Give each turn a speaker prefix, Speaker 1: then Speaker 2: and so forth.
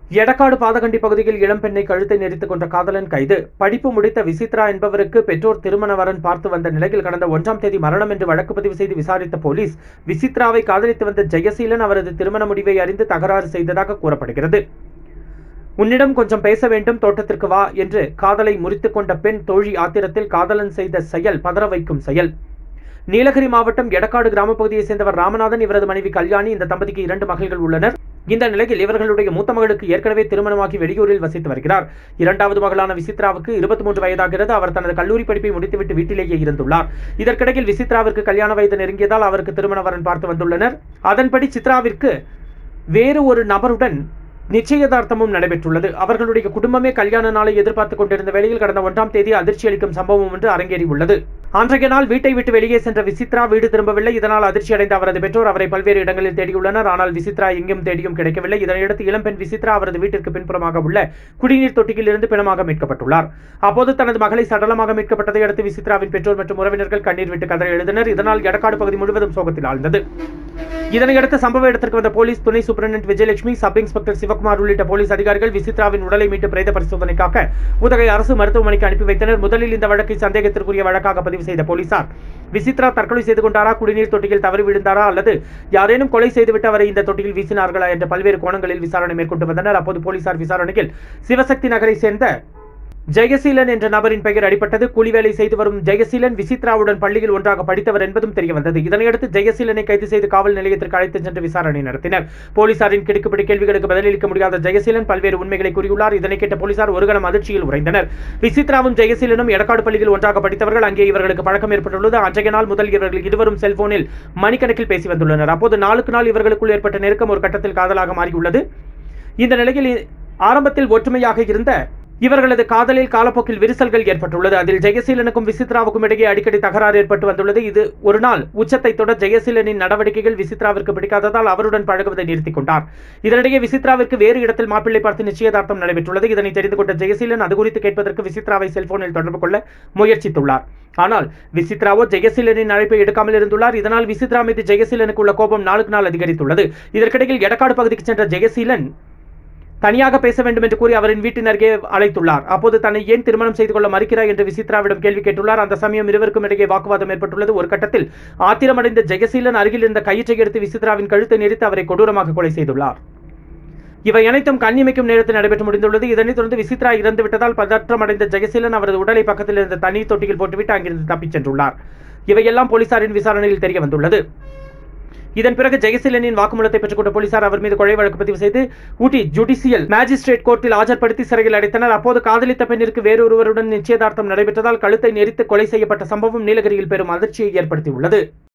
Speaker 1: எடக்காடு பாதகண்டி பகுதியில் இளம்பெண்ணை கழுத்தை நெரித்துக் கொண்ட காதலன் கைது படிப்பு முடித்த விசித்ரா என்பவருக்கு பெற்றோர் திருமண வரன் பார்த்து வந்த நிலையில் கடந்த ஒன்றாம் தேதி மரணம் என்று வழக்கு பதிவு செய்து விசாரித்த போலீஸ் விசித்ராவை காதலித்து வந்த ஜெயசீலன் அவரது திருமண முடிவை அறிந்து தகராறு செய்ததாக கூறப்படுகிறது உன்னிடம் கொஞ்சம் பேச வேண்டும் தோட்டத்திற்கு வா என்று காதலை முறித்துக் கொண்ட பெண் தோழி ஆத்திரத்தில் காதலன் செய்த செயல் பதற வைக்கும் செயல் நீலகிரி மாவட்டம் எடக்காடு கிராம பகுதியைச் சேர்ந்தவர் ராமநாதன் இவரது மனைவி கல்யாணி இந்த தம்பதிக்கு இரண்டு மகள்கள் உள்ளனர் இந்த நிலையில் இவர்களுடைய மூத்த மகளுக்கு ஏற்கனவே திருமணமாகி வெளியூரில் வசித்து வருகிறார் இரண்டாவது மகளான விசித்ராவுக்கு இருபத்தி மூன்று வயதாகிறது அவர் தனது கல்லூரி படிப்பை முடித்துவிட்டு வீட்டிலேயே இருந்துள்ளார் இதற்கிடையில் விசித்ராவிற்கு கல்யாண வயது நெருங்கியதால் அவருக்கு திருமண வரன் பார்த்து வந்துள்ளனர் அதன்படி சித்ராவிற்கு வேறு ஒரு நபருடன் நிச்சயதார்த்தமும் நடைபெற்றுள்ளது அவர்களுடைய குடும்பமே கல்யாண நாளை எதிர்பார்த்துக் கொண்டிருந்த வேளையில் கடந்த ஒன்றாம் தேதி அதிர்ச்சி அளிக்கும் சம்பவம் ஒன்று அரங்கேறி உள்ளது அன்றைய நாள் வீட்டை விட்டு வெளியே சென்ற விசித்ரா வீடு திரும்பவில்லை இதனால் அதிர்ச்சி அடைந்த அவரது பெற்றோர் அவரை பல்வேறு இடங்களில் தேடியுள்ளனர் ஆனால் விசித்ரா எங்கும் தேடியும் கிடைக்கவில்லை இதனையடுத்து இளம்பெண் விசித்ரா அவரது வீட்டிற்கு பின்புறமாக உள்ள குடிநீர் தொட்டியில் இருந்து பிணமாக மீட்கப்பட்டுள்ளார் அப்போது தனது மகளை சடலமாக மீட்கப்பட்டதை அடுத்து விசித்ராவின் பெற்றோர் மற்றும் உறவினர்கள் கண்ணீர் விட்டு கதறி எழுதினர் இதனால் எடக்காடு பகுதி முழுவதும் சோகத்தில் ஆழ்ந்தது இதனையடுத்து சம்பவ இடத்திற்கு வந்த போலீஸ் துணை superintendent Vijayalakshmi sub inspector Sivakumar உள்ளிட்ட போலீஸ் அதிகாரிகள் விசித்ராவின் உடலை மீட்டு பிரேத பரிசோதனைக்காக உதகை அரசு மருத்துவமனைக்கு அனுப்பி வைத்தனர் முதலில் இந்த வழக்கை சந்தேகத்திற்குரிய வழக்காக பதிவு செய்த போலீசார் விசித்ரா தற்கொலை செய்து கொண்டாரா குடிநீர் தொட்டியில் தவறி விழுந்தாரா அல்லது யாரேனும் கொலை செய்துவிட்டு அவரை இந்த தொட்டியில் வீசினார்களா என்ற பல்வேறு கோணங்களில் விசாரணை மேற்கொண்டு வந்தனர் அப்போது போலீசார் விசாரணையில் சிவசக்தி நகரை சேர்ந்த ஜெயசீலன் என்ற நபரின் பெயர் அடிப்பட்டது கூலி வேலை செய்து வரும் ஜெயசீலன் விசித்ராவுடன் பள்ளியில் ஒன்றாக படித்தவர் என்பதும் தெரிய வந்தது இதனையடுத்து ஜெயசீலனை கைது செய்து காவல் நிலையத்திற்கு அழைத்து சென்று விசாரணை நடத்தினர் போலீசாரின் கிடுக்குப்பிடி கேள்விகளுக்கு பதிலளிக்க முடியாத ஜெயசீலன் பல்வேறு உண்மைகளை கூறியுள்ளார் இதனை கேட்ட போலீசார் ஒரு கணம் அதிர்ச்சியில் உறைந்தனர் விசித்ராவும் ஜெயசீலனும் எடக்காடு பள்ளியில் ஒன்றாக படித்தவர்கள் அங்கே இவர்களுக்கு பழக்கம் ஏற்பட்டுள்ளது அன்றைய நாள் முதல் இவர்கள் இருவரும் செல்போனில் மணிக்கணக்கில் பேசி வந்துள்ளனர் அப்போது நாளுக்கு நாள் இவர்களுக்குள் ஏற்பட்ட நெருக்கம் ஒரு கட்டத்தில் காதலாக மாறியுள்ளது இந்த நிலையில் ஆரம்பத்தில் ஒற்றுமையாக இருந்த இவர்களது காதலில் காலப்போக்கில் விரிசல்கள் ஏற்பட்டுள்ளது அதில் ஜெயசீலனுக்கும் விசித்ராவுக்கும் இடையே அடிக்கடி தகராறு ஏற்பட்டு வந்துள்ளது இது ஒரு நாள் உச்சத்தை தொட ஜெயசீலனின் நடவடிக்கைகள் விசித்ராவிற்கு பிடிக்காததால் அவருடன் பழகுவதை நிறுத்திக் கொண்டார் இதனிடையே விசித்ராவிற்கு வேறு இடத்தில் மாப்பிள்ளை பார்த்து நிச்சயதார்த்தம் நடைபெற்றுள்ளது இதனை தெரிந்து கொண்ட ஜெயசீலன் அது குறித்து கேட்பதற்கு விசித்ராவை செல்போனில் தொடர்பு கொள்ள முயற்சித்துள்ளார் ஆனால் விசித்ராவோ ஜெயசீலனின் அழைப்பை எடுக்காமல் இருந்துள்ளார் இதனால் விசித்ரா மீது ஜெயசீலனுக்கு உள்ள கோபம் நாளுக்கு நாள் அதிகரித்துள்ளது இதற்கிடையில் எடக்காடு பகுதிக்கு சென்ற ஜெயசீலன் தனியாக பேச வேண்டும் என்று கூறி அவரின் வீட்டின் அருகே அழைத்துள்ளார் அப்போது தன்னை ஏன் திருமணம் செய்து கொள்ள மறுக்கிறார் என்று விசித்ராவிடம் கேள்வி கேட்டுள்ளார் அந்த சமயம் இருவருக்கும் இடையே வாக்குவாதம் ஏற்பட்டுள்ளது ஒரு கட்டத்தில் ஆத்திரமடைந்த ஜெயசீலன் அருகில் இருந்த கயிற்றை எடுத்து விசித்ராவின் கழுத்தை நெரித்து அவரை கொடூரமாக கொலை செய்துள்ளார் இவை அனைத்தும் கண்ணிமைக்கும் நேரத்தில் நடைபெற்று முடிந்துள்ளது இதனைத் தொடர்ந்து விசித்ரா இறந்து விட்டதால் பதற்றமடைந்த ஜெயசீலன் அவரது உடலை பக்கத்தில் இருந்த தண்ணீர் தொட்டியில் போட்டுவிட்டு அங்கிருந்து தப்பிச் சென்றுள்ளார் இவையெல்லாம் போலீசாரின் விசாரணையில் தெரிய வந்துள்ளது இதன் பிறகு ஜெயசீலனின் வாக்குமூலத்தை பெற்றுக்கொண்ட போலீசார் அவர் மீது கொலை வழக்கு பதிவு செய்து ஊட்டி ஜுடிஷியல் மேஜிஸ்ட்ரேட் கோர்ட்டில் ஆஜர்படுத்தி சிறையில் அடைத்தனர் அப்போது காதலித்த பெண்ணிற்கு வேறொருவருடன் நிச்சயதார்த்தம் நடைபெற்றதால் கழுத்தை நெரித்து கொலை செய்யப்பட்ட சம்பவம் நீலகிரியில் பெரும் அதிர்ச்சியை ஏற்படுத்தியுள்ளது